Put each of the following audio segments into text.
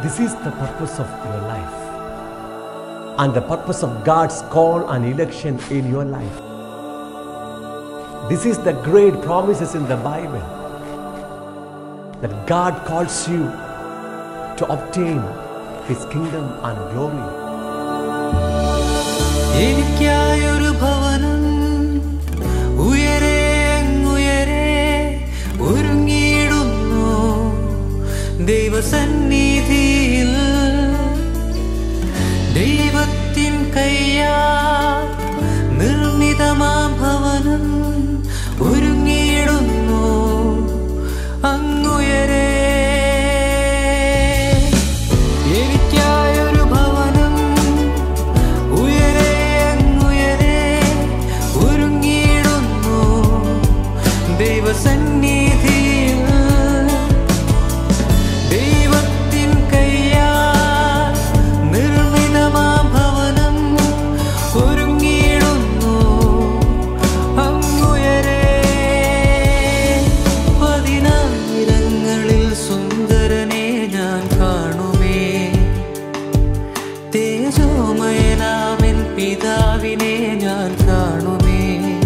This is the purpose of your life and the purpose of God's call and election in your life. This is the great promises in the Bible that God calls you to obtain His kingdom and glory. എനിക്കായൊരു ഭവനം ഉയരെ അങ്ങുയരെ ഒരുങ്ങിയിടുന്നു ദൈവസന്നിധിയിൽ ദൈവത്തിൻ കയ്യാ നിർമ്മിതമാ ഭവനം ഒരുങ്ങിയിടുന്നു അങ്ങുയരെ എനിക്കായൊരു ഭവനം ഉയരെ അങ്ങുയരെ ഒരുങ്ങിയിടുന്നു ദൈവസന്നിധിയിൽ ദൈവത്തിൻ കയ്യാൽ നിർമ്മിതമാ ഭവനം ഒരുങ്ങിയിടുന്നു അങ്ങുയരെ പതിനായിരങ്ങളിൽ സുന്ദരനെ ഞാൻ കാണുമേ തേജോമയനാമൻ പിതാവിനെ ഞാൻ കാണുമേ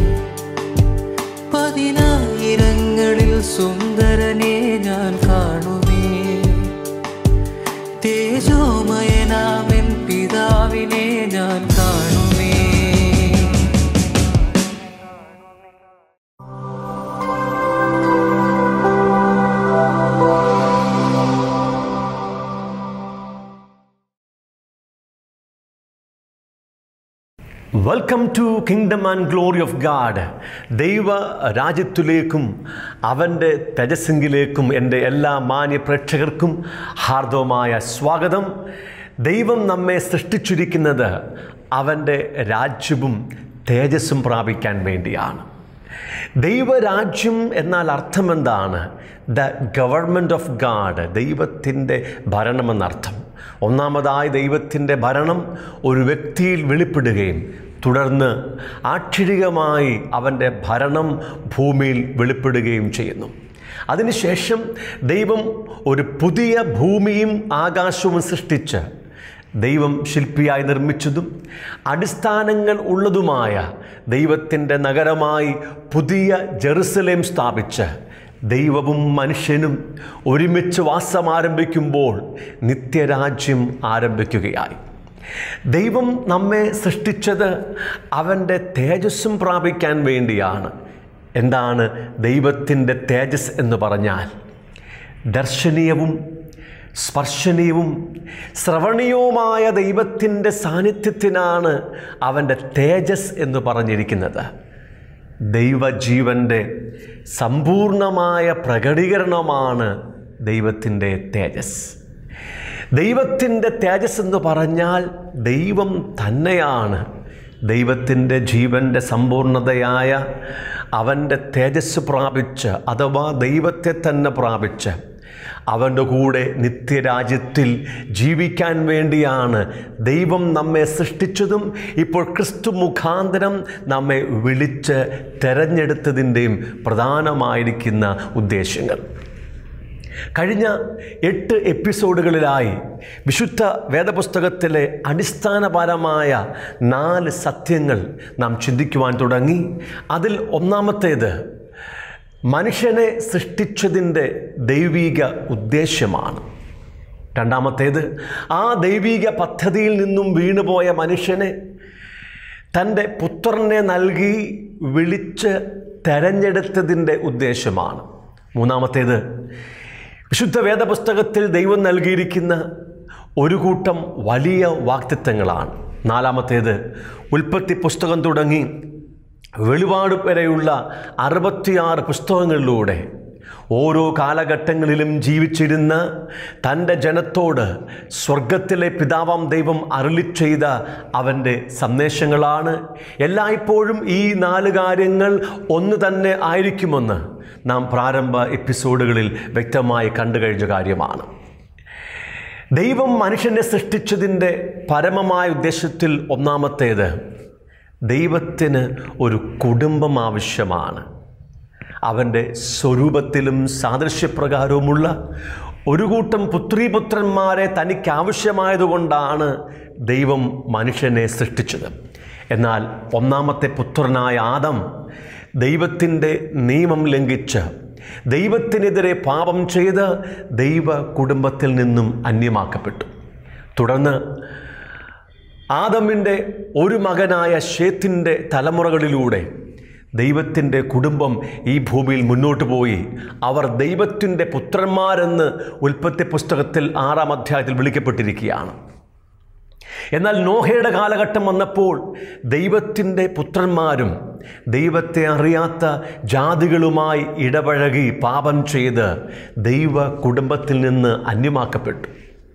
പതിനായിരങ്ങളിൽ സുന്ദരനെ ഞാൻ കാണുമേ തേജോമയനാമൻ പിതാവിനെ ഞാൻ കാണുമേ welcome to kingdom and glory of God ദൈവ രാജ്യത്തിലേക്കും അവൻ്റെ തേജസ്സിങ്കിലേക്കും എൻ്റെ എല്ലാ മാന്യ പ്രേക്ഷകർക്കും ഹാർദവമായ സ്വാഗതം ദൈവം നമ്മെ സൃഷ്ടിച്ചിരിക്കുന്നത് അവൻ്റെ രാജ്യവും തേജസ്സും പ്രാപിക്കാൻ വേണ്ടിയാണ് ദൈവരാജ്യം എന്നാൽ അർത്ഥം എന്താണ് ദ ഗവൺമെൻറ് ഓഫ് ഗാഡ് ദൈവത്തിൻ്റെ ഭരണമെന്നർത്ഥം ഒന്നാമതായി ദൈവത്തിൻ്റെ ഭരണം ഒരു വ്യക്തിയിൽ വെളിപ്പെടുകയും തുടർന്ന് ആക്ഷരികമായി അവൻ്റെ ഭരണം ഭൂമിയിൽ വെളിപ്പെടുകയും ചെയ്യുന്നു അതിനുശേഷം ദൈവം ഒരു പുതിയ ഭൂമിയും ആകാശവും സൃഷ്ടിച്ച് ദൈവം ശില്പിയായി നിർമ്മിച്ചതും അടിസ്ഥാനങ്ങൾ ഉള്ളതുമായ ദൈവത്തിൻ്റെ നഗരമായി പുതിയ ജെറുസലേം സ്ഥാപിച്ച് ദൈവവും മനുഷ്യനും ഒരുമിച്ച് വാസം ആരംഭിക്കുമ്പോൾ നിത്യരാജ്യം ആരംഭിക്കുകയായി ദൈവം നമ്മെ സൃഷ്ടിച്ചത് അവൻ്റെ തേജസ്സും പ്രാപിക്കാൻ വേണ്ടിയാണ് എന്താണ് ദൈവത്തിൻ്റെ തേജസ് എന്ന് പറഞ്ഞാൽ ദർശനീയവും സ്പർശനീയവും ശ്രവണീയവുമായ ദൈവത്തിൻ്റെ സാന്നിധ്യത്തിനാണ് അവൻ്റെ തേജസ് എന്ന് പറഞ്ഞിരിക്കുന്നത് ദൈവജീവൻ്റെ സമ്പൂർണമായ പ്രകടീകരണമാണ് ദൈവത്തിൻ്റെ തേജസ് ദൈവത്തിൻ്റെ തേജസ് എന്ന് പറഞ്ഞാൽ ദൈവം തന്നെയാണ് ദൈവത്തിൻ്റെ ജീവൻ്റെ സമ്പൂർണതയായ അവൻ്റെ തേജസ് പ്രാപിച്ച് അഥവാ ദൈവത്തെ തന്നെ പ്രാപിച്ച് അവൻ്റെ കൂടെ നിത്യരാജ്യത്തിൽ ജീവിക്കാൻ വേണ്ടിയാണ് ദൈവം നമ്മെ സൃഷ്ടിച്ചതും ഇപ്പോൾ ക്രിസ്തു മുഖാന്തരം നമ്മെ വിളിച്ച് തെരഞ്ഞെടുത്തതിൻ്റെയും പ്രധാനമായിരിക്കുന്ന ഉദ്ദേശങ്ങൾ കഴിഞ്ഞ എട്ട് എപ്പിസോഡുകളിലായി വിശുദ്ധ വേദപുസ്തകത്തിലെ അടിസ്ഥാനപരമായ നാല് സത്യങ്ങൾ നാം ചിന്തിക്കുവാൻ തുടങ്ങി അതിൽ ഒന്നാമത്തേത് മനുഷ്യനെ സൃഷ്ടിച്ചതിൻ്റെ ദൈവിക ഉദ്ദേശ്യമാണ് രണ്ടാമത്തേത് ആ ദൈവിക പദ്ധതിയിൽ നിന്നും വീണുപോയ മനുഷ്യനെ തൻ്റെ പുത്രനെ നൽകി വിളിച്ച് തെരഞ്ഞെടുത്തതിൻ്റെ ഉദ്ദേശമാണ് മൂന്നാമത്തേത് വിശുദ്ധ വേദപുസ്തകത്തിൽ ദൈവം നൽകിയിരിക്കുന്ന ഒരു കൂട്ടം വലിയ വാക്തിത്വങ്ങളാണ് നാലാമത്തേത് ഉൽപ്പത്തി പുസ്തകം തുടങ്ങി വെളിപാട് വരെയുള്ള അറുപത്തിയാറ് പുസ്തകങ്ങളിലൂടെ ഓരോ കാലഘട്ടങ്ങളിലും ജീവിച്ചിരുന്ന തൻ്റെ ജനത്തോട് സ്വർഗത്തിലെ പിതാവാം ദൈവം അരുളി ചെയ്ത അവൻ്റെ സന്ദേശങ്ങളാണ് എല്ലായ്പ്പോഴും ഈ നാല് കാര്യങ്ങൾ ഒന്ന് തന്നെ ആയിരിക്കുമെന്ന് നാം പ്രാരംഭ എപ്പിസോഡുകളിൽ വ്യക്തമായി കണ്ടു കഴിഞ്ഞ കാര്യമാണ് ദൈവം മനുഷ്യനെ സൃഷ്ടിച്ചതിൻ്റെ പരമമായ ഉദ്ദേശത്തിൽ ഒന്നാമത്തേത് ദൈവത്തിന് ഒരു കുടുംബം ആവശ്യമാണ് അവൻ്റെ സ്വരൂപത്തിലും സാദൃശ്യപ്രകാരവുമുള്ള ഒരു കൂട്ടം പുത്രീപുത്രന്മാരെ തനിക്ക് ആവശ്യമായതുകൊണ്ടാണ് ദൈവം മനുഷ്യനെ സൃഷ്ടിച്ചത് എന്നാൽ ഒന്നാമത്തെ പുത്രനായ ആദം ദൈവത്തിൻ്റെ നിയമം ലംഘിച്ച് ദൈവത്തിനെതിരെ പാപം ചെയ്ത് ദൈവ കുടുംബത്തിൽ നിന്നും അന്യമാക്കപ്പെട്ടു തുടർന്ന് ആദമിൻ്റെ ഒരു മകനായ ഷേത്തിൻ്റെ തലമുറകളിലൂടെ ദൈവത്തിൻ്റെ കുടുംബം ഈ ഭൂമിയിൽ മുന്നോട്ട് പോയി അവർ ദൈവത്തിൻ്റെ പുത്രന്മാരെന്ന് ഉൽപ്പത്തി പുസ്തകത്തിൽ ആറാം അധ്യായത്തിൽ വിളിക്കപ്പെട്ടിരിക്കുകയാണ് എന്നാൽ നോഹയുടെ കാലഘട്ടം വന്നപ്പോൾ ദൈവത്തിൻ്റെ പുത്രന്മാരും ദൈവത്തെ അറിയാത്ത ജാതികളുമായി ഇടപഴകി പാപം ചെയ്ത് ദൈവ കുടുംബത്തിൽ നിന്ന് അന്യമാക്കപ്പെട്ടു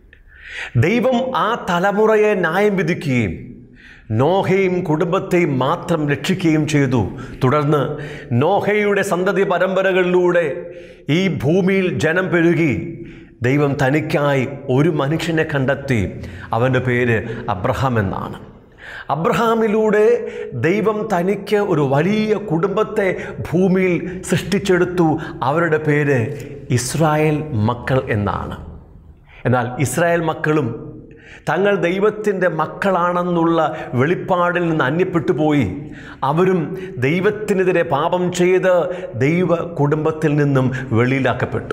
ദൈവം ആ തലമുറയെ ന്യായം വിധിക്കുകയും നോഹയും കുടുംബത്തെയും മാത്രം രക്ഷിക്കുകയും ചെയ്തു തുടർന്ന് നോഹയുടെ സന്തതി പരമ്പരകളിലൂടെ ഈ ഭൂമിയിൽ ജനം പെരുകി ദൈവം തനിക്കായി ഒരു മനുഷ്യനെ കണ്ടെത്തി അവൻ്റെ പേര് അബ്രഹാം എന്നാണ് അബ്രഹാമിലൂടെ ദൈവം തനിക്ക് ഒരു വലിയ കുടുംബത്തെ ഭൂമിയിൽ സൃഷ്ടിച്ചെടുത്തു അവരുടെ പേര് ഇസ്രായേൽ മക്കൾ എന്നാണ് എന്നാൽ ഇസ്രായേൽ മക്കളും തങ്ങൾ ദൈവത്തിൻ്റെ മക്കളാണെന്നുള്ള വെളിപ്പാടിൽ നിന്ന് അന്യപ്പെട്ടു പോയി അവരും ദൈവത്തിനെതിരെ പാപം ചെയ്ത് ദൈവ കുടുംബത്തിൽ നിന്നും വെളിയിലാക്കപ്പെട്ടു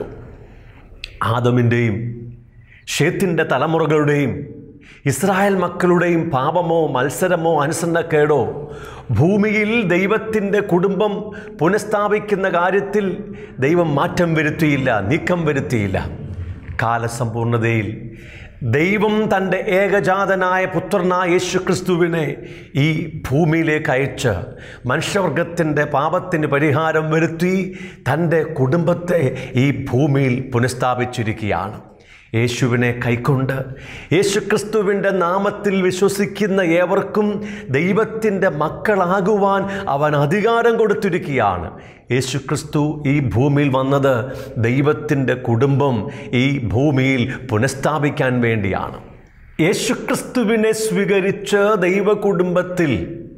ആദമിൻ്റെയും ഷേത്തിൻ്റെ തലമുറകളുടെയും ഇസ്രായേൽ മക്കളുടെയും പാപമോ മത്സരമോ അനുസരണക്കേടോ ഭൂമിയിൽ ദൈവത്തിൻ്റെ കുടുംബം പുനഃസ്ഥാപിക്കുന്ന കാര്യത്തിൽ ദൈവം മാറ്റം വരുത്തിയില്ല നീക്കം വരുത്തിയില്ല കാലസമ്പൂർണതയിൽ ദൈവം തൻ്റെ ഏകജാതനായ പുത്രനായ യേശു ക്രിസ്തുവിനെ ഈ ഭൂമിയിലേക്ക് അയച്ച് മനുഷ്യവർഗത്തിൻ്റെ പാപത്തിന് പരിഹാരം വരുത്തി തൻ്റെ കുടുംബത്തെ ഈ ഭൂമിയിൽ പുനഃസ്ഥാപിച്ചിരിക്കുകയാണ് യേശുവിനെ കൈക്കൊണ്ട് യേശുക്രിസ്തുവിൻ്റെ നാമത്തിൽ വിശ്വസിക്കുന്ന ഏവർക്കും ദൈവത്തിൻ്റെ മക്കളാകുവാൻ അവൻ അധികാരം കൊടുത്തിരിക്കുകയാണ് യേശുക്രിസ്തു ഈ ഭൂമിയിൽ വന്നത് ദൈവത്തിൻ്റെ കുടുംബം ഈ ഭൂമിയിൽ പുനഃസ്ഥാപിക്കാൻ വേണ്ടിയാണ് യേശുക്രിസ്തുവിനെ സ്വീകരിച്ച് ദൈവ കുടുംബത്തിൽ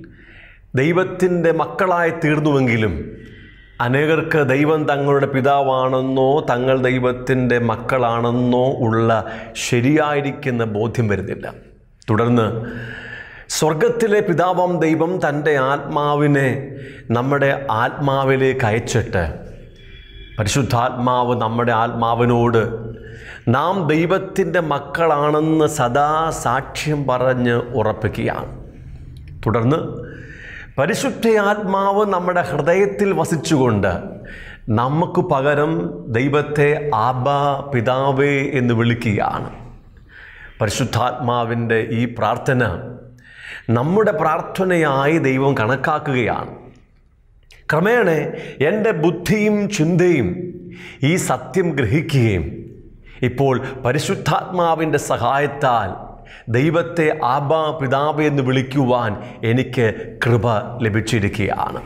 ദൈവത്തിൻ്റെ മക്കളായി തീർന്നുവെങ്കിലും അനേകർക്ക് ദൈവം തങ്ങളുടെ പിതാവാണെന്നോ തങ്ങൾ ദൈവത്തിൻ്റെ മക്കളാണെന്നോ ഉള്ള ശരിയായിരിക്കുന്ന ബോധ്യം വരുന്നില്ല തുടർന്ന് സ്വർഗത്തിലെ പിതാവാം ദൈവം തൻ്റെ ആത്മാവിനെ നമ്മുടെ ആത്മാവിലേക്ക് അയച്ചിട്ട് പരിശുദ്ധാത്മാവ് നമ്മുടെ ആത്മാവിനോട് നാം ദൈവത്തിൻ്റെ മക്കളാണെന്ന് സദാ സാക്ഷ്യം പറഞ്ഞ് ഉറപ്പിക്കുകയാണ് തുടർന്ന് പരിശുദ്ധ ആത്മാവ് നമ്മുടെ ഹൃദയത്തിൽ വസിച്ചുകൊണ്ട് നമുക്ക് പകരം ദൈവത്തെ ആബ പിതാവേ എന്ന് വിളിക്കുകയാണ് പരിശുദ്ധാത്മാവിൻ്റെ ഈ പ്രാർത്ഥന നമ്മുടെ പ്രാർത്ഥനയായി ദൈവം കണക്കാക്കുകയാണ് ക്രമേണ എൻ്റെ ബുദ്ധിയും ചിന്തയും ഈ സത്യം ഗ്രഹിക്കുകയും ഇപ്പോൾ പരിശുദ്ധാത്മാവിൻ്റെ സഹായത്താൽ ദൈവത്തെ ആബാ പിതാവ് എന്ന് വിളിക്കുവാൻ എനിക്ക് കൃപ ലഭിച്ചിരിക്കുകയാണ്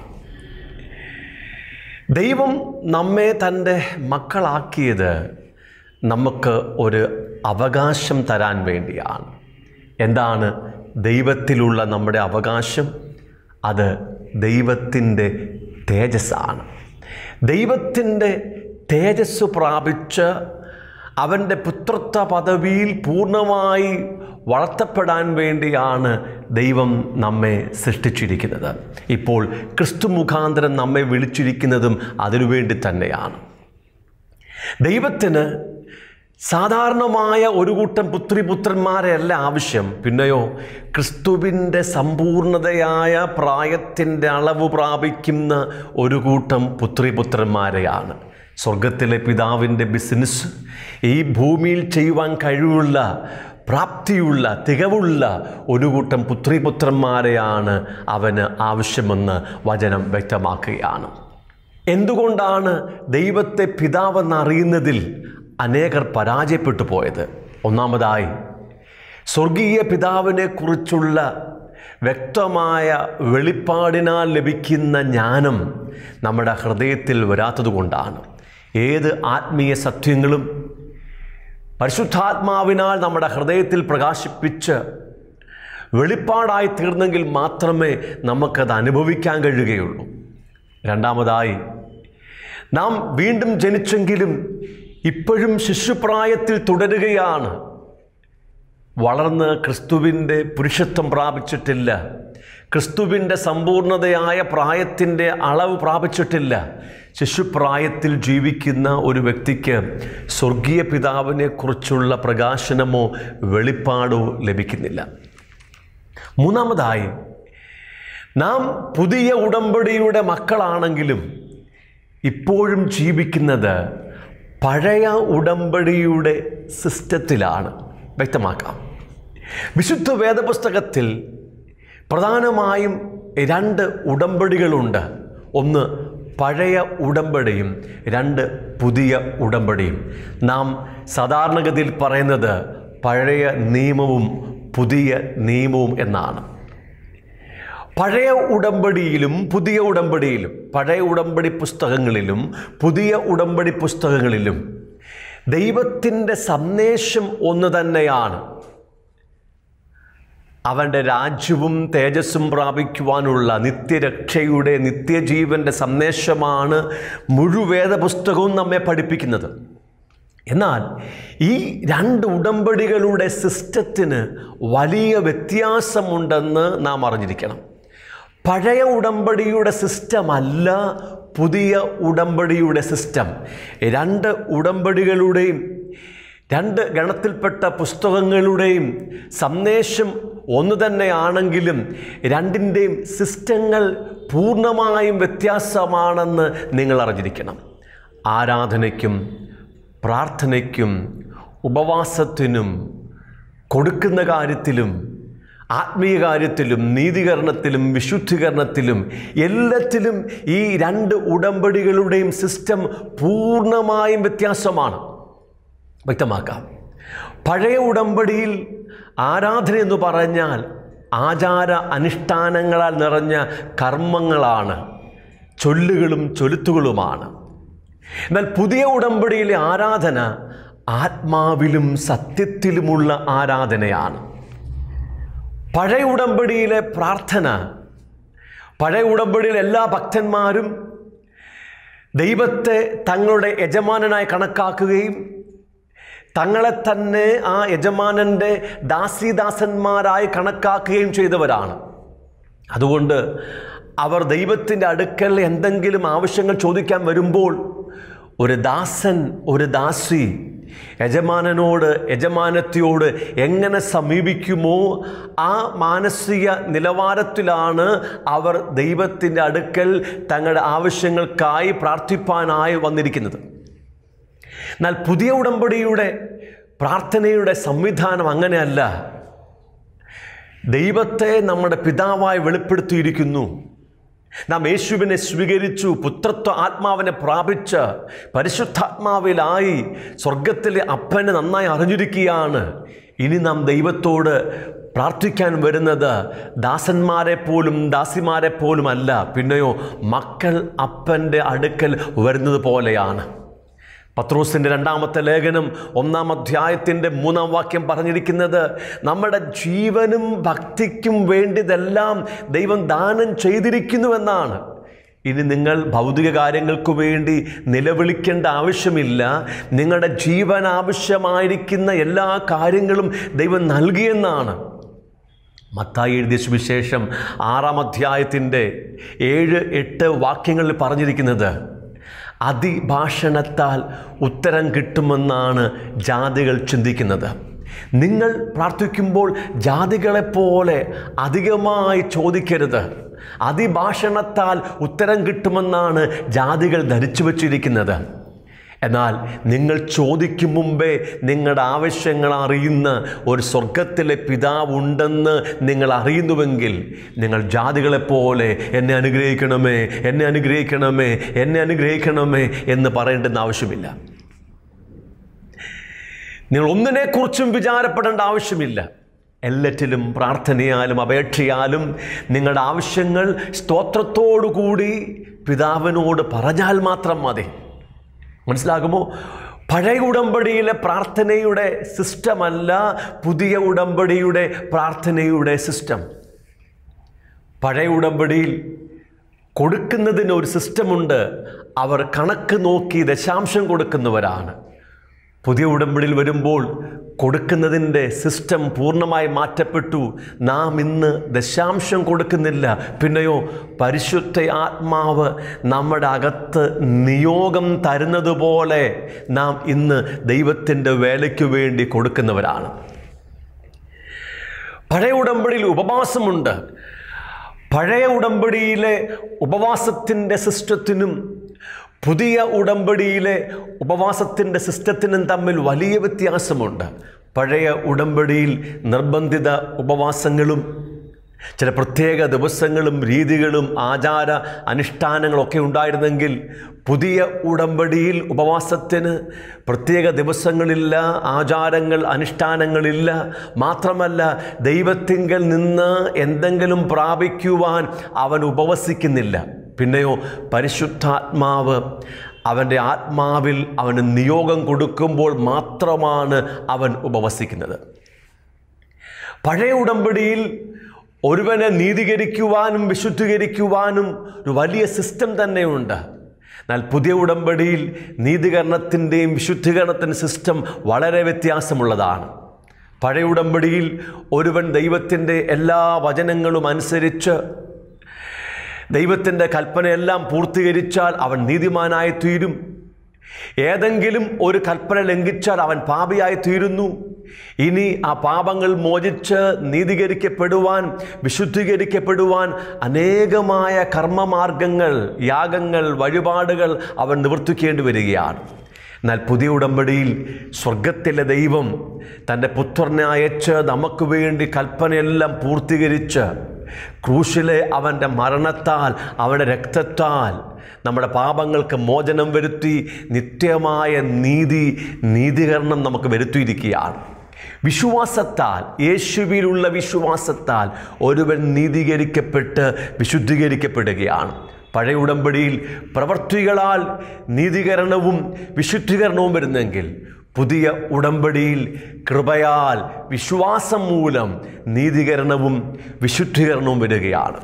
ദൈവം നമ്മെ തൻ്റെ മക്കളാക്കിയത് നമുക്ക് ഒരു അവകാശം തരാൻ വേണ്ടിയാണ് എന്താണ് ദൈവത്തിലുള്ള നമ്മുടെ അവകാശം അത് ദൈവത്തിൻ്റെ തേജസ്സാണ് ദൈവത്തിൻ്റെ തേജസ് പ്രാപിച്ച് അവൻ്റെ പുത്രത്വ പദവിയിൽ പൂർണ്ണമായി വളർത്തപ്പെടാൻ വേണ്ടിയാണ് ദൈവം നമ്മെ സൃഷ്ടിച്ചിരിക്കുന്നത് ഇപ്പോൾ ക്രിസ്തു മുഖാന്തരം നമ്മെ വിളിച്ചിരിക്കുന്നതും അതിനുവേണ്ടി തന്നെയാണ് ദൈവത്തിന് സാധാരണമായ ഒരു കൂട്ടം പുത്രിപുത്രന്മാരെയല്ല ആവശ്യം പിന്നെയോ ക്രിസ്തുവിൻ്റെ സമ്പൂർണതയായ പ്രായത്തിൻ്റെ അളവ് പ്രാപിക്കുന്ന ഒരു കൂട്ടം പുത്രിപുത്രന്മാരെയാണ് സ്വർഗത്തിലെ പിതാവിൻ്റെ ബിസിനസ് ഈ ഭൂമിയിൽ ചെയ്യുവാൻ കഴിവുള്ള പ്രാപ്തിയുള്ള തികവുള്ള ഒരു കൂട്ടം പുത്രിപുത്രന്മാരെയാണ് അവന് ആവശ്യമെന്ന് വചനം വ്യക്തമാക്കുകയാണ് എന്തുകൊണ്ടാണ് ദൈവത്തെ പിതാവെന്ന് അറിയുന്നതിൽ അനേകർ പരാജയപ്പെട്ടു പോയത് ഒന്നാമതായി സ്വർഗീയ പിതാവിനെ കുറിച്ചുള്ള വ്യക്തമായ വെളിപ്പാടിനാൽ ലഭിക്കുന്ന ജ്ഞാനം നമ്മുടെ ഹൃദയത്തിൽ വരാത്തതുകൊണ്ടാണ് ഏത് ആത്മീയ സത്യങ്ങളും പരിശുദ്ധാത്മാവിനാൽ നമ്മുടെ ഹൃദയത്തിൽ പ്രകാശിപ്പിച്ച് വെളിപ്പാടായി തീർന്നെങ്കിൽ മാത്രമേ നമുക്കത് അനുഭവിക്കാൻ കഴിയുകയുള്ളൂ രണ്ടാമതായി നാം വീണ്ടും ജനിച്ചെങ്കിലും ഇപ്പോഴും ശിശുപ്രായത്തിൽ തുടരുകയാണ് വളർന്ന് ക്രിസ്തുവിൻ്റെ പുരുഷത്വം പ്രാപിച്ചിട്ടില്ല ക്രിസ്തുവിൻ്റെ സമ്പൂർണതയായ പ്രായത്തിൻ്റെ അളവ് പ്രാപിച്ചിട്ടില്ല ശിശുപ്രായത്തിൽ ജീവിക്കുന്ന ഒരു വ്യക്തിക്ക് സ്വർഗീയ പിതാവിനെ കുറിച്ചുള്ള പ്രകാശനമോ വെളിപ്പാടോ ലഭിക്കുന്നില്ല മൂന്നാമതായി നാം പുതിയ ഉടമ്പടിയുടെ മക്കളാണെങ്കിലും ഇപ്പോഴും ജീവിക്കുന്നത് പഴയ ഉടമ്പടിയുടെ സിസ്റ്റത്തിലാണ് വ്യക്തമാക്കാം വിശുദ്ധ വേദപുസ്തകത്തിൽ പ്രധാനമായും രണ്ട് ഉടമ്പടികളുണ്ട് ഒന്ന് പഴയ ഉടമ്പടിയും രണ്ട് പുതിയ ഉടമ്പടിയും നാം സാധാരണഗതിയിൽ പറയുന്നത് പഴയ നിയമവും പുതിയ നിയമവും എന്നാണ് പഴയ ഉടമ്പടിയിലും പുതിയ ഉടമ്പടിയിലും പഴയ ഉടമ്പടി പുസ്തകങ്ങളിലും പുതിയ ഉടമ്പടി പുസ്തകങ്ങളിലും ദൈവത്തിൻ്റെ സന്ദേശം ഒന്ന് തന്നെയാണ് അവൻ്റെ രാജ്യവും തേജസ്സും പ്രാപിക്കുവാനുള്ള നിത്യരക്ഷയുടെ നിത്യജീവൻ്റെ സന്ദേശമാണ് മുഴുവേദ പുസ്തകവും നമ്മെ പഠിപ്പിക്കുന്നത് എന്നാൽ ഈ രണ്ട് ഉടമ്പടികളുടെ സിസ്റ്റത്തിന് വലിയ വ്യത്യാസമുണ്ടെന്ന് നാം അറിഞ്ഞിരിക്കണം പഴയ ഉടമ്പടിയുടെ സിസ്റ്റം അല്ല പുതിയ ഉടമ്പടിയുടെ സിസ്റ്റം രണ്ട് ഉടമ്പടികളുടെയും രണ്ട് ഗണത്തിൽപ്പെട്ട പുസ്തകങ്ങളുടെയും സന്ദേശം ഒന്ന് തന്നെയാണെങ്കിലും രണ്ടിൻ്റെയും സിസ്റ്റങ്ങൾ പൂർണ്ണമായും വ്യത്യാസമാണെന്ന് നിങ്ങൾ അറിഞ്ഞിരിക്കണം ആരാധനയ്ക്കും പ്രാർത്ഥനയ്ക്കും ഉപവാസത്തിനും കൊടുക്കുന്ന കാര്യത്തിലും ആത്മീയ കാര്യത്തിലും നീതീകരണത്തിലും വിശുദ്ധീകരണത്തിലും എല്ലാത്തിലും ഈ രണ്ട് ഉടമ്പടികളുടെയും സിസ്റ്റം പൂർണ്ണമായും വ്യത്യാസമാണ് വ്യക്തമാക്കാം പഴയ ഉടമ്പടിയിൽ ആരാധന എന്ന് പറഞ്ഞാൽ ആചാര അനുഷ്ഠാനങ്ങളാൽ നിറഞ്ഞ കർമ്മങ്ങളാണ് ചൊല്ലുകളും ചൊലുത്തുകളുമാണ് എന്നാൽ പുതിയ ഉടമ്പടിയിലെ ആരാധന ആത്മാവിലും സത്യത്തിലുമുള്ള ആരാധനയാണ് പഴയ ഉടമ്പടിയിലെ പ്രാർത്ഥന പഴയ ഉടമ്പടിയിലെ എല്ലാ ഭക്തന്മാരും ദൈവത്തെ തങ്ങളുടെ യജമാനനായി കണക്കാക്കുകയും തങ്ങളെ തന്നെ ആ യജമാനൻ്റെ ദാസീദാസന്മാരായി കണക്കാക്കുകയും ചെയ്തവരാണ് അതുകൊണ്ട് അവർ ദൈവത്തിൻ്റെ അടുക്കൽ എന്തെങ്കിലും ആവശ്യങ്ങൾ ചോദിക്കാൻ വരുമ്പോൾ ഒരു ദാസൻ ഒരു ദാസി യജമാനനോട് യജമാനത്തിയോട് എങ്ങനെ സമീപിക്കുമോ ആ മാനസിക നിലവാരത്തിലാണ് അവർ ദൈവത്തിൻ്റെ അടുക്കൽ തങ്ങളുടെ ആവശ്യങ്ങൾക്കായി പ്രാർത്ഥിപ്പാനായി വന്നിരിക്കുന്നത് എന്നാൽ പുതിയ ഉടമ്പടിയുടെ പ്രാർത്ഥനയുടെ സംവിധാനം അങ്ങനെയല്ല ദൈവത്തെ നമ്മുടെ പിതാവായി വെളിപ്പെടുത്തിയിരിക്കുന്നു നാം യേശുവിനെ സ്വീകരിച്ചു പുത്രത്വ ആത്മാവിനെ പ്രാപിച്ച് പരിശുദ്ധാത്മാവിലായി സ്വർഗത്തിലെ അപ്പനെ നന്നായി അറിഞ്ഞിരിക്കുകയാണ് ഇനി നാം ദൈവത്തോട് പ്രാർത്ഥിക്കാൻ വരുന്നത് ദാസന്മാരെ പോലും ദാസിമാരെ പോലും അല്ല പിന്നെയോ മക്കൾ അപ്പൻ്റെ അടുക്കൽ വരുന്നത് പോലെയാണ് പത്രോസിൻ്റെ രണ്ടാമത്തെ ലേഖനം ഒന്നാം അധ്യായത്തിൻ്റെ മൂന്നാം വാക്യം പറഞ്ഞിരിക്കുന്നത് നമ്മുടെ ജീവനും ഭക്തിക്കും വേണ്ടിയതെല്ലാം ദൈവം ദാനം ചെയ്തിരിക്കുന്നുവെന്നാണ് ഇനി നിങ്ങൾ ഭൗതിക കാര്യങ്ങൾക്ക് വേണ്ടി നിലവിളിക്കേണ്ട ആവശ്യമില്ല നിങ്ങളുടെ ജീവൻ ആവശ്യമായിരിക്കുന്ന എല്ലാ കാര്യങ്ങളും ദൈവം നൽകിയെന്നാണ് മത്തായി എഴുതിയ സുവിശേഷം ആറാം അധ്യായത്തിൻ്റെ ഏഴ് എട്ട് വാക്യങ്ങളിൽ പറഞ്ഞിരിക്കുന്നത് അതിഭാഷണത്താൽ ഉത്തരം കിട്ടുമെന്നാണ് ജാതികൾ ചിന്തിക്കുന്നത് നിങ്ങൾ പ്രാർത്ഥിക്കുമ്പോൾ ജാതികളെപ്പോലെ അധികമായി ചോദിക്കരുത് അതിഭാഷണത്താൽ ഉത്തരം കിട്ടുമെന്നാണ് ജാതികൾ ധരിച്ചു വച്ചിരിക്കുന്നത് എന്നാൽ നിങ്ങൾ ചോദിക്കും മുമ്പേ നിങ്ങളുടെ ആവശ്യങ്ങൾ അറിയുന്ന ഒരു സ്വർഗത്തിലെ പിതാവുണ്ടെന്ന് നിങ്ങൾ അറിയുന്നുവെങ്കിൽ നിങ്ങൾ ജാതികളെപ്പോലെ എന്നെ അനുഗ്രഹിക്കണമേ എന്നെ അനുഗ്രഹിക്കണമേ എന്നെ അനുഗ്രഹിക്കണമേ എന്ന് പറയേണ്ടുന്ന ആവശ്യമില്ല നിങ്ങൾ ഒന്നിനെക്കുറിച്ചും വിചാരപ്പെടേണ്ട ആവശ്യമില്ല എല്ലാറ്റിലും പ്രാർത്ഥനയാലും അപേക്ഷയാലും നിങ്ങളുടെ ആവശ്യങ്ങൾ സ്തോത്രത്തോടുകൂടി പിതാവിനോട് പറഞ്ഞാൽ മാത്രം മതി മനസ്സിലാകുമോ പഴയ ഉടമ്പടിയിലെ പ്രാർത്ഥനയുടെ സിസ്റ്റമല്ല പുതിയ ഉടമ്പടിയുടെ പ്രാർത്ഥനയുടെ സിസ്റ്റം പഴയ ഉടമ്പടിയിൽ കൊടുക്കുന്നതിന് ഒരു സിസ്റ്റമുണ്ട് അവർ കണക്ക് നോക്കി ദശാംശം കൊടുക്കുന്നവരാണ് പുതിയ ഉടമ്പടിയിൽ വരുമ്പോൾ കൊടുക്കുന്നതിൻ്റെ സിസ്റ്റം പൂർണ്ണമായി മാറ്റപ്പെട്ടു നാം ഇന്ന് ദശാംശം കൊടുക്കുന്നില്ല പിന്നെയോ പരിശുദ്ധ ആത്മാവ് നമ്മുടെ അകത്ത് നിയോഗം തരുന്നത് പോലെ നാം ഇന്ന് ദൈവത്തിൻ്റെ വേലയ്ക്ക് വേണ്ടി കൊടുക്കുന്നവരാണ് പഴയ ഉടമ്പടിയിൽ ഉപവാസമുണ്ട് പഴയ ഉടമ്പടിയിലെ ഉപവാസത്തിൻ്റെ സിസ്റ്റത്തിനും പുതിയ ഉടമ്പടിയിലെ ഉപവാസത്തിൻ്റെ സിസ്റ്റത്തിനും തമ്മിൽ വലിയ വ്യത്യാസമുണ്ട് പഴയ ഉടമ്പടിയിൽ നിർബന്ധിത ഉപവാസങ്ങളും ചില പ്രത്യേക ദിവസങ്ങളും രീതികളും ആചാര അനുഷ്ഠാനങ്ങളൊക്കെ ഉണ്ടായിരുന്നെങ്കിൽ പുതിയ ഉടമ്പടിയിൽ ഉപവാസത്തിന് പ്രത്യേക ദിവസങ്ങളില്ല ആചാരങ്ങൾ അനുഷ്ഠാനങ്ങളില്ല മാത്രമല്ല ദൈവത്തിങ്കൽ നിന്ന് എന്തെങ്കിലും പ്രാപിക്കുവാൻ അവൻ ഉപവസിക്കുന്നില്ല പിന്നെയോ പരിശുദ്ധാത്മാവ് അവൻ്റെ ആത്മാവിൽ അവന് നിയോഗം കൊടുക്കുമ്പോൾ മാത്രമാണ് അവൻ ഉപവസിക്കുന്നത് പഴയ ഉടമ്പടിയിൽ ഒരുവനെ നീതീകരിക്കുവാനും വിശുദ്ധീകരിക്കുവാനും ഒരു വലിയ സിസ്റ്റം തന്നെയുണ്ട് എന്നാൽ പുതിയ ഉടമ്പടിയിൽ നീതീകരണത്തിൻ്റെയും വിശുദ്ധീകരണത്തിൻ്റെ സിസ്റ്റം വളരെ വ്യത്യാസമുള്ളതാണ് പഴയ ഉടമ്പടിയിൽ ഒരുവൻ ദൈവത്തിൻ്റെ എല്ലാ വചനങ്ങളും അനുസരിച്ച് ദൈവത്തിൻ്റെ കൽപ്പനയെല്ലാം പൂർത്തീകരിച്ചാൽ അവൻ നീതിമാനായി തീരും ഏതെങ്കിലും ഒരു കൽപ്പന ലംഘിച്ചാൽ അവൻ പാപിയായി തീരുന്നു ഇനി ആ പാപങ്ങൾ മോചിച്ച് നീതീകരിക്കപ്പെടുവാൻ വിശുദ്ധീകരിക്കപ്പെടുവാൻ അനേകമായ കർമ്മമാർഗങ്ങൾ യാഗങ്ങൾ വഴിപാടുകൾ അവൻ നിവർത്തിക്കേണ്ടി വരികയാണ് എന്നാൽ പുതിയ ഉടമ്പടിയിൽ സ്വർഗത്തിലെ ദൈവം തൻ്റെ പുത്രനെ അയച്ച് നമുക്ക് വേണ്ടി കൽപ്പനയെല്ലാം പൂർത്തീകരിച്ച് ക്രൂശിലെ അവൻ്റെ മരണത്താൽ അവൻ്റെ രക്തത്താൽ നമ്മുടെ പാപങ്ങൾക്ക് മോചനം വരുത്തി നിത്യമായ നീതി നീതീകരണം നമുക്ക് വരുത്തിയിരിക്കുകയാണ് വിശ്വാസത്താൽ യേശുവിലുള്ള വിശ്വാസത്താൽ ഒരുവൻ നീതീകരിക്കപ്പെട്ട് വിശുദ്ധീകരിക്കപ്പെടുകയാണ് പഴയ ഉടമ്പടിയിൽ പ്രവർത്തികളാൽ നീതീകരണവും വിശുദ്ധീകരണവും വരുന്നെങ്കിൽ പുതിയ ഉടമ്പടിയിൽ കൃപയാൽ വിശ്വാസം മൂലം നീതീകരണവും വിശുദ്ധീകരണവും വരികയാണ്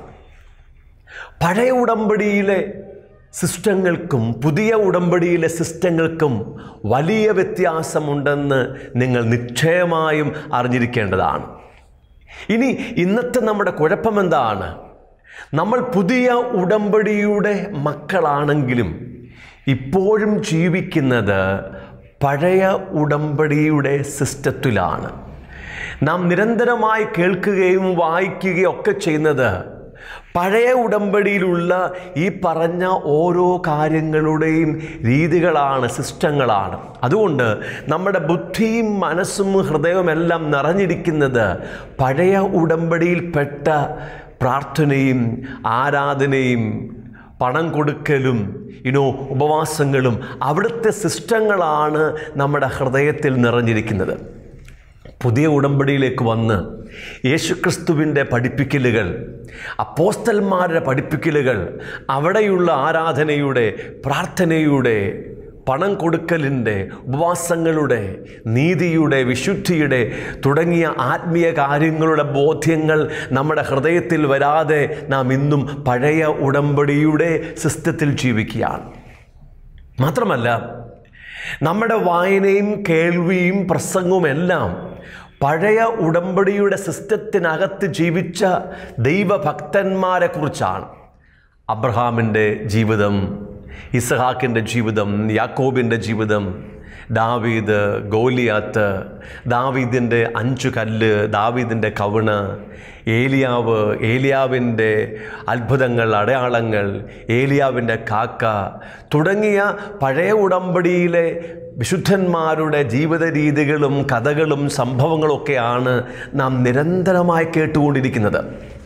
പഴയ ഉടമ്പടിയിലെ സിസ്റ്റങ്ങൾക്കും പുതിയ ഉടമ്പടിയിലെ സിസ്റ്റങ്ങൾക്കും വലിയ വ്യത്യാസമുണ്ടെന്ന് നിങ്ങൾ നിശ്ചയമായും അറിഞ്ഞിരിക്കേണ്ടതാണ് ഇനി ഇന്നത്തെ നമ്മുടെ കുഴപ്പമെന്താണ് നമ്മൾ പുതിയ ഉടമ്പടിയുടെ മക്കളാണെങ്കിലും ഇപ്പോഴും ജീവിക്കുന്നത് പഴയ ഉടമ്പടിയുടെ സിസ്റ്റത്തിലാണ് നാം നിരന്തരമായി കേൾക്കുകയും വായിക്കുകയും ഒക്കെ ചെയ്യുന്നത് പഴയ ഉടമ്പടിയിലുള്ള ഈ പറഞ്ഞ ഓരോ കാര്യങ്ങളുടെയും രീതികളാണ് സിസ്റ്റങ്ങളാണ് അതുകൊണ്ട് നമ്മുടെ ബുദ്ധിയും മനസ്സും ഹൃദയവും എല്ലാം നിറഞ്ഞിരിക്കുന്നത് പഴയ ഉടമ്പടിയിൽപ്പെട്ട പ്രാർത്ഥനയും ആരാധനയും പണം കൊടുക്കലും ഇനോ ഉപവാസങ്ങളും അവിടുത്തെ സിസ്റ്റങ്ങളാണ് നമ്മുടെ ഹൃദയത്തിൽ നിറഞ്ഞിരിക്കുന്നത് പുതിയ ഉടമ്പടിയിലേക്ക് വന്ന് യേശുക്രിസ്തുവിൻ്റെ പഠിപ്പിക്കലുകൾ അപ്പോസ്തന്മാരുടെ പഠിപ്പിക്കലുകൾ അവിടെയുള്ള ആരാധനയുടെ പ്രാർത്ഥനയുടെ പണം കൊടുക്കലിൻ്റെ ഉപവാസങ്ങളുടെ നീതിയുടെ വിശുദ്ധിയുടെ തുടങ്ങിയ ആത്മീയ കാര്യങ്ങളുടെ ബോധ്യങ്ങൾ നമ്മുടെ ഹൃദയത്തിൽ വരാതെ നാം ഇന്നും പഴയ ഉടമ്പടിയുടെ സിസ്റ്റത്തിൽ ജീവിക്കുകയാണ് മാത്രമല്ല നമ്മുടെ വായനയും കേൾവിയും പ്രസംഗവും എല്ലാം പഴയ ഉടമ്പടിയുടെ സിസ്റ്റത്തിനകത്ത് ജീവിച്ച ദൈവഭക്തന്മാരെ കുറിച്ചാണ് അബ്രഹാമിൻ്റെ ജീവിതം ഇസഹാക്കിൻ്റെ ജീവിതം യാക്കോബിൻ്റെ ജീവിതം ദാവീദ് ഗോലിയാത്ത് ദാവീദിൻ്റെ അഞ്ചു കല്ല് ദാവീദിൻ്റെ കവിണ് ഏലിയാവ് ഏലിയാവിൻ്റെ അത്ഭുതങ്ങൾ അടയാളങ്ങൾ ഏലിയാവിൻ്റെ കാക്ക തുടങ്ങിയ പഴയ ഉടമ്പടിയിലെ വിശുദ്ധന്മാരുടെ ജീവിത രീതികളും കഥകളും സംഭവങ്ങളൊക്കെയാണ് നാം നിരന്തരമായി കേട്ടുകൊണ്ടിരിക്കുന്നത്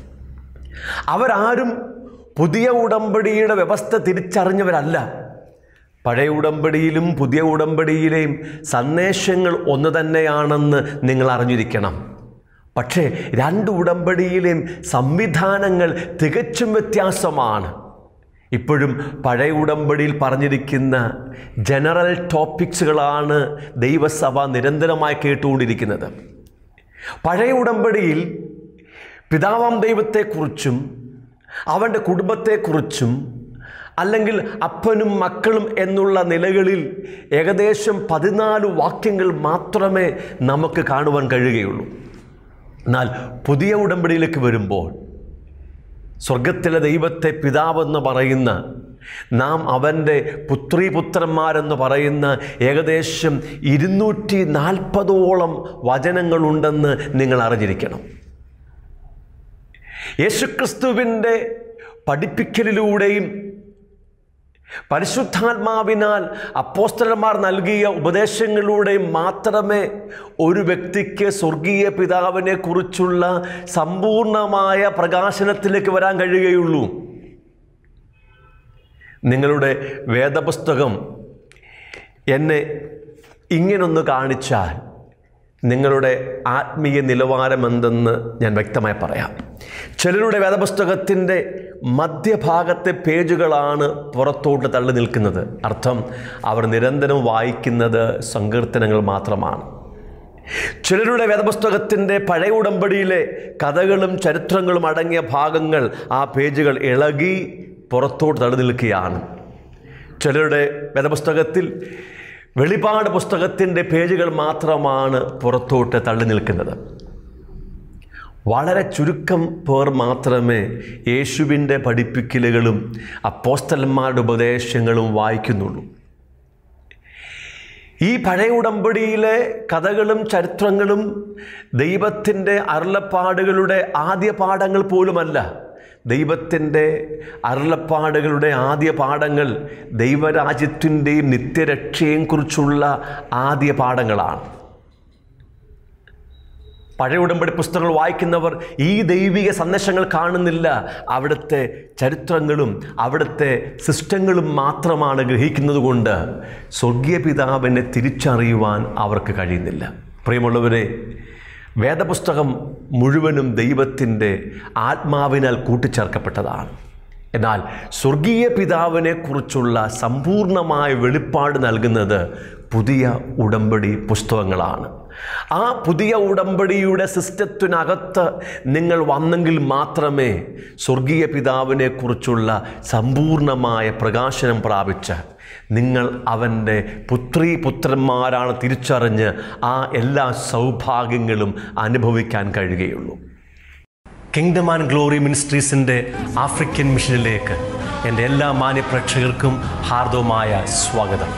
അവരാരും പുതിയ ഉടമ്പടിയുടെ വ്യവസ്ഥ തിരിച്ചറിഞ്ഞവരല്ല പഴയ ഉടമ്പടിയിലും പുതിയ ഉടമ്പടിയിലെയും സന്ദേശങ്ങൾ ഒന്ന് തന്നെയാണെന്ന് നിങ്ങൾ അറിഞ്ഞിരിക്കണം പക്ഷേ രണ്ട് ഉടമ്പടിയിലെയും സംവിധാനങ്ങൾ തികച്ചും വ്യത്യാസമാണ് ഇപ്പോഴും പഴയ ഉടമ്പടിയിൽ പറഞ്ഞിരിക്കുന്ന ജനറൽ ടോപ്പിക്സുകളാണ് ദൈവസഭ നിരന്തരമായി കേട്ടുകൊണ്ടിരിക്കുന്നത് പഴയ ഉടമ്പടിയിൽ പിതാവാം ദൈവത്തെക്കുറിച്ചും അവൻ്റെ കുടുംബത്തെക്കുറിച്ചും അല്ലെങ്കിൽ അപ്പനും മക്കളും എന്നുള്ള നിലകളിൽ ഏകദേശം പതിനാല് വാക്യങ്ങൾ മാത്രമേ നമുക്ക് കാണുവാൻ കഴിയുകയുള്ളൂ എന്നാൽ പുതിയ ഉടമ്പടിയിലേക്ക് വരുമ്പോൾ സ്വർഗത്തിലെ ദൈവത്തെ പിതാവെന്ന് പറയുന്ന നാം അവൻ്റെ പുത്രീപുത്രന്മാരെന്ന് പറയുന്ന ഏകദേശം ഇരുന്നൂറ്റി നാൽപ്പതോളം വചനങ്ങളുണ്ടെന്ന് നിങ്ങൾ അറിഞ്ഞിരിക്കണം യേശുക്രിസ്തുവിൻ്റെ പഠിപ്പിക്കലിലൂടെയും പരിശുദ്ധാത്മാവിനാൽ അപ്പോസ്തലന്മാർ നൽകിയ ഉപദേശങ്ങളിലൂടെ മാത്രമേ ഒരു വ്യക്തിക്ക് സ്വർഗീയ പിതാവിനെ കുറിച്ചുള്ള സമ്പൂർണമായ പ്രകാശനത്തിലേക്ക് വരാൻ കഴിയുകയുള്ളൂ നിങ്ങളുടെ വേദപുസ്തകം എന്നെ ഇങ്ങനൊന്ന് കാണിച്ചാൽ നിങ്ങളുടെ ആത്മീയ നിലവാരം എന്തെന്ന് ഞാൻ വ്യക്തമായി പറയാം ചിലരുടെ വേദപുസ്തകത്തിൻ്റെ മധ്യഭാഗത്തെ പേജുകളാണ് പുറത്തോട്ട് തള്ളി നിൽക്കുന്നത് അർത്ഥം അവർ നിരന്തരം വായിക്കുന്നത് സങ്കീർത്തനങ്ങൾ മാത്രമാണ് ചിലരുടെ വേദപുസ്തകത്തിൻ്റെ പഴയ ഉടമ്പടിയിലെ കഥകളും ചരിത്രങ്ങളും അടങ്ങിയ ഭാഗങ്ങൾ ആ പേജുകൾ ഇളകി പുറത്തോട്ട് തള്ളി നിൽക്കുകയാണ് ചിലരുടെ വേദപുസ്തകത്തിൽ വെളിപാട് പുസ്തകത്തിൻ്റെ പേജുകൾ മാത്രമാണ് പുറത്തോട്ട് തള്ളി നിൽക്കുന്നത് വളരെ ചുരുക്കം പേർ മാത്രമേ യേശുവിൻ്റെ പഠിപ്പിക്കലുകളും അപ്പോസ്തലന്മാരുടെ ഉപദേശങ്ങളും വായിക്കുന്നുള്ളൂ ഈ പഴയ ഉടമ്പടിയിലെ കഥകളും ചരിത്രങ്ങളും ദൈവത്തിൻ്റെ അരുളപ്പാടുകളുടെ ആദ്യ പാഠങ്ങൾ പോലുമല്ല ദൈവത്തിൻ്റെ അരുളപ്പാടുകളുടെ ആദ്യ പാഠങ്ങൾ ദൈവരാജ്യത്തിൻ്റെയും നിത്യരക്ഷയെയും കുറിച്ചുള്ള ആദ്യ പാഠങ്ങളാണ് പഴയ ഉടമ്പടി പുസ്തകങ്ങൾ വായിക്കുന്നവർ ഈ ദൈവിക സന്ദേശങ്ങൾ കാണുന്നില്ല അവിടുത്തെ ചരിത്രങ്ങളും അവിടുത്തെ സിസ്റ്റങ്ങളും മാത്രമാണ് ഗ്രഹിക്കുന്നത് കൊണ്ട് സ്വർഗീയ പിതാവിനെ തിരിച്ചറിയുവാൻ അവർക്ക് കഴിയുന്നില്ല പ്രിയമുള്ളവരെ വേദപുസ്തകം മുഴുവനും ദൈവത്തിൻ്റെ ആത്മാവിനാൽ കൂട്ടിച്ചേർക്കപ്പെട്ടതാണ് എന്നാൽ സ്വർഗീയ പിതാവിനെ കുറിച്ചുള്ള സമ്പൂർണമായ വെളിപ്പാട് നൽകുന്നത് പുതിയ ഉടമ്പടി പുസ്തകങ്ങളാണ് ആ പുതിയ ഉടമ്പടിയുടെ സിസ്റ്റത്തിനകത്ത് നിങ്ങൾ വന്നെങ്കിൽ മാത്രമേ സ്വർഗീയ പിതാവിനെ കുറിച്ചുള്ള സമ്പൂർണമായ പ്രകാശനം പ്രാപിച്ച് നിങ്ങൾ അവൻ്റെ പുത്രീ പുത്രന്മാരാണ് തിരിച്ചറിഞ്ഞ് ആ എല്ലാ സൗഭാഗ്യങ്ങളും അനുഭവിക്കാൻ കഴിയുകയുള്ളൂ കിങ്ഡം ആൻഡ് ഗ്ലോറി മിനിസ്ട്രീസിൻ്റെ ആഫ്രിക്കൻ മിഷനിലേക്ക് എൻ്റെ എല്ലാ മാന്യപ്രേക്ഷകർക്കും ഹാർദവമായ സ്വാഗതം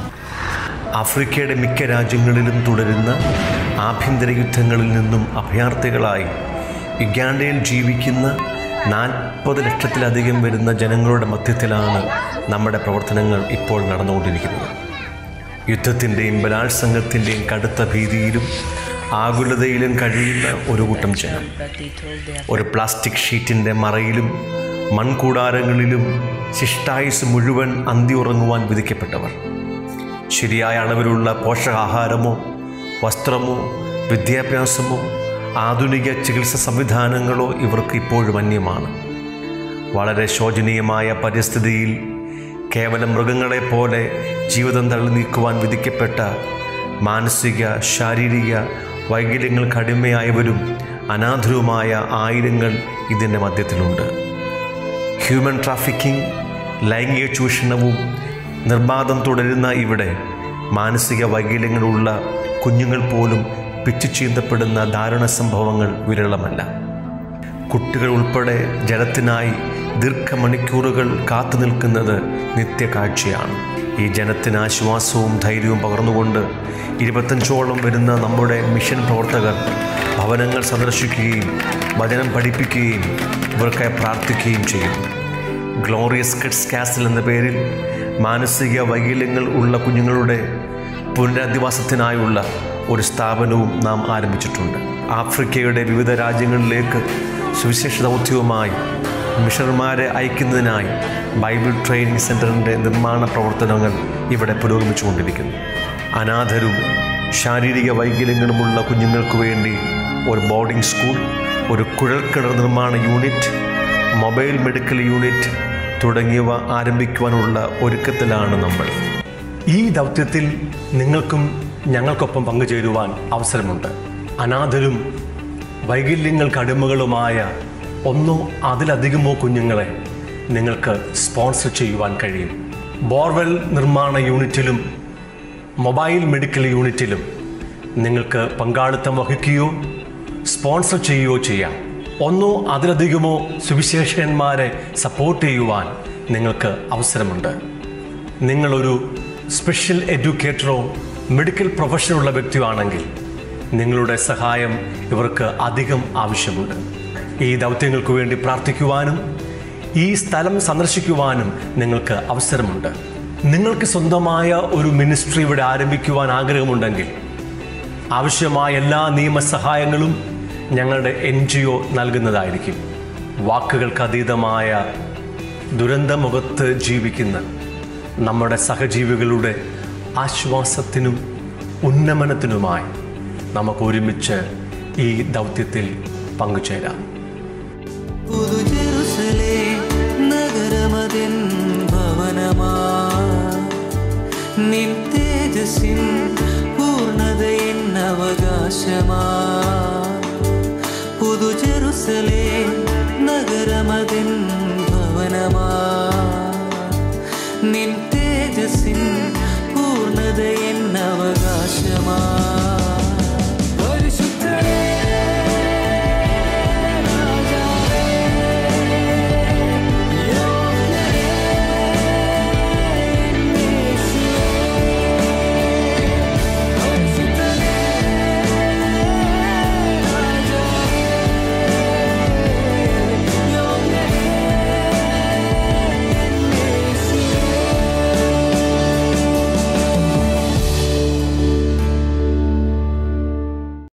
ആഫ്രിക്കയുടെ മിക്ക രാജ്യങ്ങളിലും തുടരുന്ന ആഭ്യന്തര യുദ്ധങ്ങളിൽ നിന്നും അഭയാർത്ഥികളായി യുഗാണ്ടയിൽ ജീവിക്കുന്ന നാൽപ്പത് ലക്ഷത്തിലധികം വരുന്ന ജനങ്ങളുടെ മധ്യത്തിലാണ് നമ്മുടെ പ്രവർത്തനങ്ങൾ ഇപ്പോൾ നടന്നുകൊണ്ടിരിക്കുന്നത് യുദ്ധത്തിൻ്റെയും ബലാത്സംഗത്തിൻ്റെയും കടുത്ത ഭീതിയിലും ആകുലതയിലും കഴിയുന്ന ഒരു കൂട്ടം ജനം ഒരു പ്ലാസ്റ്റിക് ഷീറ്റിൻ്റെ മറയിലും മൺകൂടാരങ്ങളിലും ശിഷ്ടായുസ് മുഴുവൻ അന്തി ഉറങ്ങുവാൻ വിധിക്കപ്പെട്ടവർ ശരിയായ അളവിലുള്ള പോഷകാഹാരമോ വസ്ത്രമോ വിദ്യാഭ്യാസമോ ആധുനിക ചികിത്സ സംവിധാനങ്ങളോ ഇവർക്ക് ഇപ്പോഴും അന്യമാണ് വളരെ ശോചനീയമായ പരിസ്ഥിതിയിൽ കേവലം മൃഗങ്ങളെപ്പോലെ ജീവിതം തള്ളി നീക്കുവാൻ വിധിക്കപ്പെട്ട മാനസിക ശാരീരിക വൈകല്യങ്ങൾക്ക് അടിമയായവരും അനാഥരുമായ ആയിരങ്ങൾ ഇതിൻ്റെ മധ്യത്തിലുണ്ട് ഹ്യൂമൻ ട്രാഫിക്കിംഗ് ലൈംഗിക ചൂഷണവും നിർബാധം തുടരുന്ന ഇവിടെ മാനസിക വൈകല്യങ്ങളുള്ള കുഞ്ഞുങ്ങൾ പോലും പിച്ചു ചീന്തപ്പെടുന്ന ദാരുണ സംഭവങ്ങൾ വിരളമല്ല കുട്ടികൾ ഉൾപ്പെടെ ജലത്തിനായി ദീർഘമണിക്കൂറുകൾ കാത്തു നിൽക്കുന്നത് നിത്യകാഴ്ചയാണ് ഈ ജനത്തിന് ആശ്വാസവും ധൈര്യവും പകർന്നുകൊണ്ട് ഇരുപത്തഞ്ചോളം വരുന്ന നമ്മുടെ മിഷൻ പ്രവർത്തകർ ഭവനങ്ങൾ സന്ദർശിക്കുകയും വചനം പഠിപ്പിക്കുകയും ഇവർക്കായി പ്രാർത്ഥിക്കുകയും ചെയ്യും ഗ്ലോറിയസ് കിഡ്സ് കാസിൽ എന്ന പേരിൽ മാനസിക വൈകല്യങ്ങൾ ഉള്ള കുഞ്ഞുങ്ങളുടെ പുനരധിവാസത്തിനായുള്ള ഒരു സ്ഥാപനവും നാം ആരംഭിച്ചിട്ടുണ്ട് ആഫ്രിക്കയുടെ വിവിധ രാജ്യങ്ങളിലേക്ക് സുവിശേഷ ദൗത്യവുമായി മിഷണർമാരെ അയക്കുന്നതിനായി ബൈബിൾ ട്രെയിനിങ് സെൻറ്ററിൻ്റെ നിർമ്മാണ പ്രവർത്തനങ്ങൾ ഇവിടെ പുരോഗമിച്ചുകൊണ്ടിരിക്കുന്നു അനാഥരും ശാരീരിക വൈകല്യങ്ങളുമുള്ള കുഞ്ഞുങ്ങൾക്ക് വേണ്ടി ഒരു ബോർഡിംഗ് സ്കൂൾ ഒരു കുഴൽക്കിണർ നിർമ്മാണ യൂണിറ്റ് മൊബൈൽ മെഡിക്കൽ യൂണിറ്റ് തുടങ്ങിയവ ആരംഭിക്കുവാനുള്ള ഒരുക്കത്തിലാണ് നമ്മൾ ഈ ദൗത്യത്തിൽ നിങ്ങൾക്കും ഞങ്ങൾക്കൊപ്പം പങ്കുചേരുവാൻ അവസരമുണ്ട് അനാഥരും വൈകല്യങ്ങൾക്ക് അടിമകളുമായ ഒന്നോ അതിലധികമോ കുഞ്ഞുങ്ങളെ നിങ്ങൾക്ക് സ്പോൺസർ ചെയ്യുവാൻ കഴിയും ബോർവെൽ നിർമ്മാണ യൂണിറ്റിലും മൊബൈൽ മെഡിക്കൽ യൂണിറ്റിലും നിങ്ങൾക്ക് പങ്കാളിത്തം വഹിക്കുകയോ സ്പോൺസർ ചെയ്യുകയോ ചെയ്യാം ഒന്നോ അതിലധികമോ സുവിശേഷകന്മാരെ സപ്പോർട്ട് ചെയ്യുവാൻ നിങ്ങൾക്ക് അവസരമുണ്ട് നിങ്ങളൊരു സ്പെഷ്യൽ എഡ്യൂക്കേറ്ററോ മെഡിക്കൽ പ്രൊഫഷനുള്ള വ്യക്തിയാണെങ്കിൽ നിങ്ങളുടെ സഹായം ഇവർക്ക് അധികം ആവശ്യമുണ്ട് ഈ ദൗത്യങ്ങൾക്ക് വേണ്ടി പ്രാർത്ഥിക്കുവാനും ഈ സ്ഥലം സന്ദർശിക്കുവാനും നിങ്ങൾക്ക് അവസരമുണ്ട് നിങ്ങൾക്ക് സ്വന്തമായ ഒരു മിനിസ്ട്രി ഇവിടെ ആരംഭിക്കുവാൻ ആഗ്രഹമുണ്ടെങ്കിൽ ആവശ്യമായ എല്ലാ നിയമസഹായങ്ങളും ഞങ്ങളുടെ എൻ ജി ഒ നൽകുന്നതായിരിക്കും വാക്കുകൾക്ക് അതീതമായ ദുരന്തമുഖത്ത് ജീവിക്കുന്ന നമ്മുടെ സഹജീവികളുടെ ആശ്വാസത്തിനും ഉന്നമനത്തിനുമായി നമുക്ക് ഒരുമിച്ച് ഈ ദൗത്യത്തിൽ പങ്കുചേരാം പുതു ജെറുസലേ നഗരമതിൻ ഭവനമാ നിൻ തേജസ്സിൻ പൂർണ്ണതയിൻ അവകാശമാ പുതു ജെറുസലേ